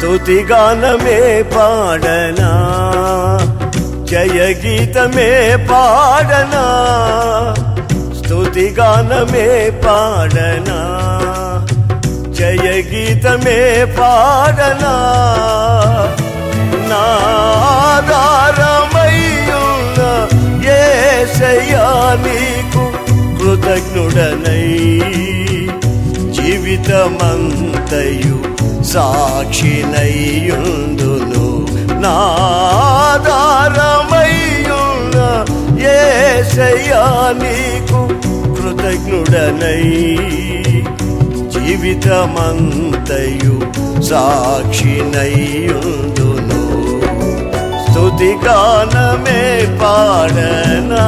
స్తుతిగానమే పాడనా జయ గీతమే పాడనా స్తుతిగానమే పాడనా జయ గీతమే పాడనా నాదారమయ్యున్న ఏసయ్యా నీకు కృతజ్ఞుడనై జీవితమంతయు సాక్షినయ్యుందును నాదారమయ్యున్న ఏసయ్యా నీకు కృతజ్ఞుడనై జీవితమంతయు సాక్షినయ్యుందును స్తుతిగానమే పాడనా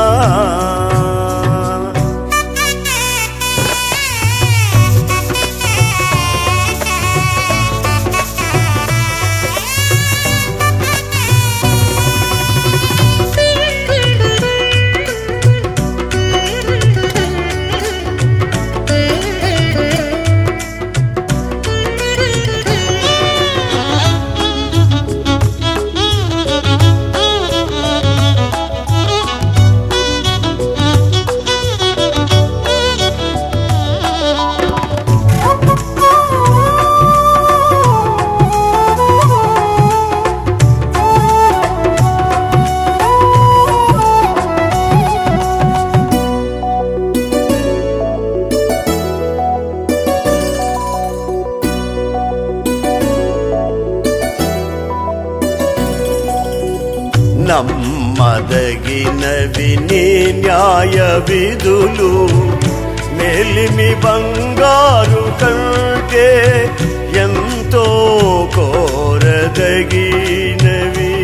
నమ్మదగినవి నీ న్యాయ విధులు మెలిమి బంగారు కంటే ఎంతో కోరదగినవి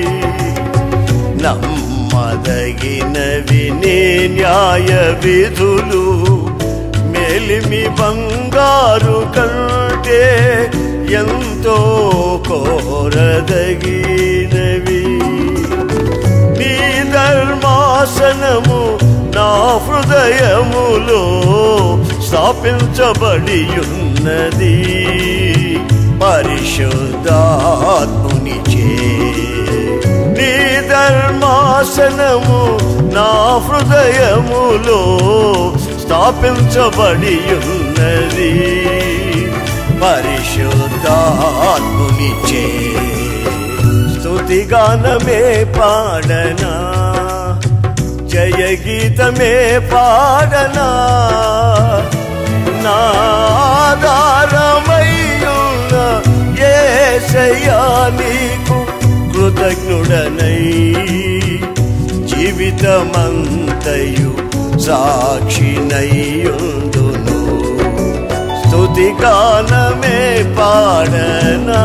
నమ్మదగినవి నీ న్యాయ విధులు మెలిమి బంగారు కంటే ఎంతో కోరదగినవి నీ ధర్మాసనము నా హృదయములో స్థాపించబడి ఉన్నది పరిశుద్ధాత్ముని చే నీ ధర్మాసనము నా హృదయములో స్థాపించబడి ఉన్నది పరిశుద్ధాత్ముని చే స్తుతిగానమే పాడనా జయ గీతమే పాడనా నాదారమయ్యున్న ఏసయ్యా నీకు కృతజ్ఞుడనై జీవితమంతయు సాక్షినయ్యుందును స్తుతిగానమే పాడనా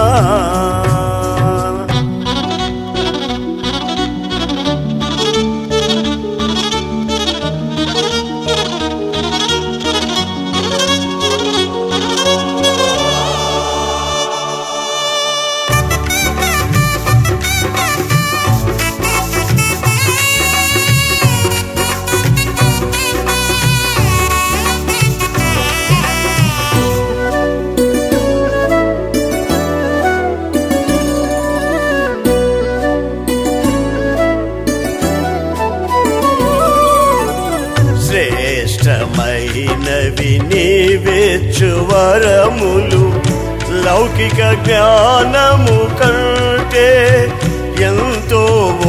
శ్రేష్టమైనవి నీవెచ్చు వరములు లౌకిక జ్ఞానము కంటే ఎంతో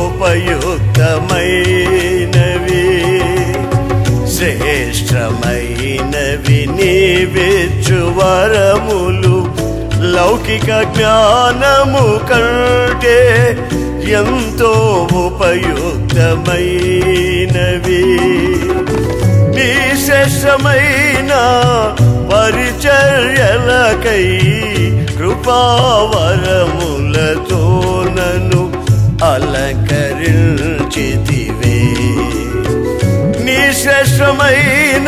ఉపయుక్తమైనవి శ్రేష్టమైనవి నీవెచ్చు వరములు లౌకిక జ్ఞానము కంటే ఎంతో ఉపయుక్తమైనవి నీ శ్రేష్టమైన పరిచర్యలకై కృపావరములతో నన్ను అలంకరించితివే నీ శ్రేష్టమైన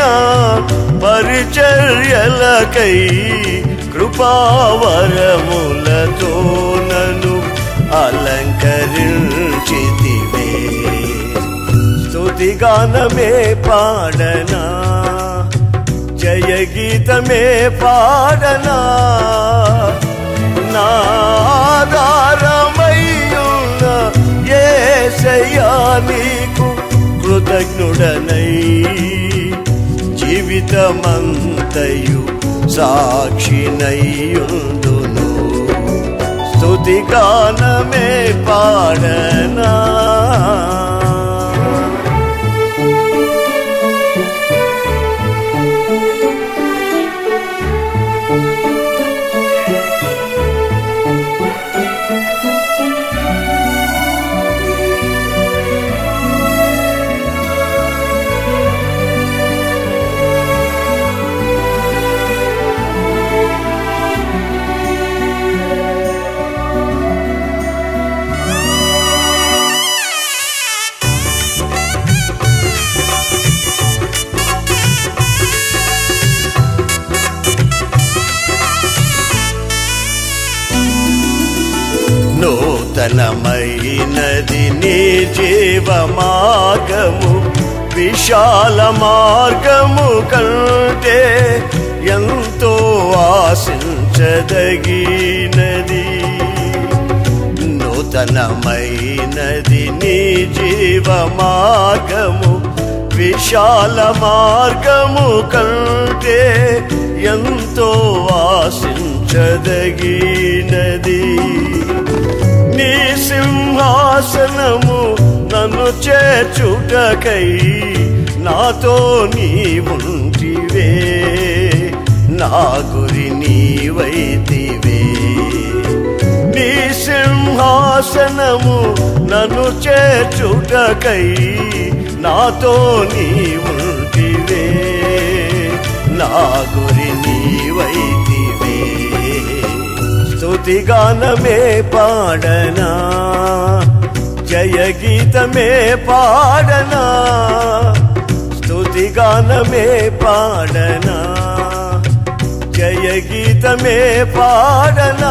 పరిచర్యలకై కృపావరములతో నన్ను అలంకరించితివే స్తుతిగానమే పాడనా జయ గీతమే పాడనా నాదారమయ్యున్న ఏసయ్యా నీకు కృతజ్ఞుడనై జీవితమంతయు సాక్షినయ్యుందును స్తుతిగానమే పాడనా నూతనమైనది నీ జీవ మార్గము విశాల మార్గము కంటే ఎంతో ఆశించదగినది నూతనమైనది నీ జీవ మార్గము విశాల మార్గము కంటే ఎంతో ఆశించదగినది నీ సింహాసనము నన్ను చేర్చుటకై నాతో నీవుంటివే నా గురి నీవైతివే నీ సింహాసనము నన్ను చేర్చుటకై నాతో నీవుంటివే నా గురి నీవైతివే స్తుతిగానమే పాడనా జయ గీతమే పాడనా స్తుతిగానమే పాడనా జయ గీతమే పాడనా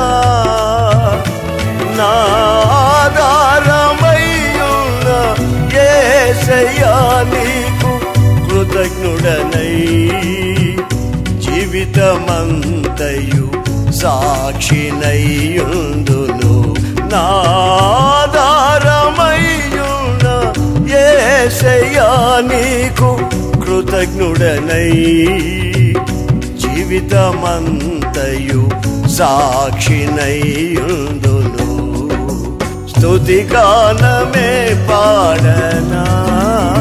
నాదారమయ్యున్న ఏసయ్యా నీకు కృతజ్ఞుడనై జీవితమంతయు సాక్షినయ్యుందును నాదారమయ్యున్న ఏసయ్యా నీకు కృతజ్ఞుడనై జీవితమంతయు సాక్షినయ్యుందును స్తుతిగానమే పాడనా